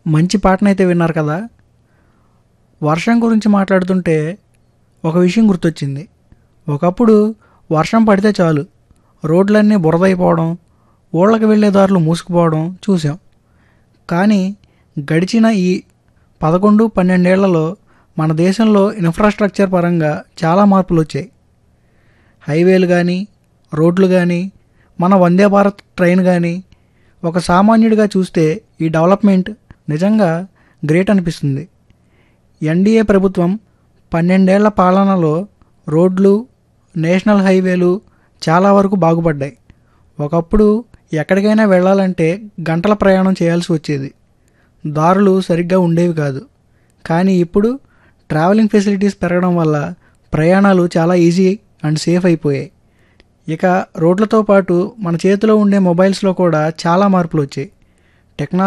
మంచి పాటనైతే విన్నారు కదా వర్షం గురించి మాట్లాడుతుంటే ఒక విషయం గుర్తొచ్చింది ఒకప్పుడు వర్షం పడితే చాలు రోడ్లన్నీ బురదైపోవడం ఊళ్ళకి వెళ్ళే దారులు మూసుకుపోవడం చూసాం కానీ గడిచిన ఈ పదకొండు పన్నెండేళ్లలో మన దేశంలో ఇన్ఫ్రాస్ట్రక్చర్ పరంగా చాలా మార్పులు వచ్చాయి హైవేలు కానీ రోడ్లు కానీ మన వందే భారత్ ట్రైన్ కానీ ఒక సామాన్యుడిగా చూస్తే ఈ డెవలప్మెంట్ నిజంగా గ్రేట్ అనిపిస్తుంది ఎన్డీఏ ప్రభుత్వం పన్నెండేళ్ల పాలనలో రోడ్లు నేషనల్ హైవేలు చాలా వరకు బాగుపడ్డాయి ఒకప్పుడు ఎక్కడికైనా వెళ్ళాలంటే గంటల ప్రయాణం చేయాల్సి వచ్చేది దారులు సరిగ్గా ఉండేవి కాదు కానీ ఇప్పుడు ట్రావెలింగ్ ఫెసిలిటీస్ పెరగడం వల్ల ప్రయాణాలు చాలా ఈజీ అండ్ సేఫ్ అయిపోయాయి ఇక రోడ్లతో పాటు మన చేతిలో ఉండే మొబైల్స్లో కూడా చాలా మార్పులు వచ్చాయి టెక్నాలజీ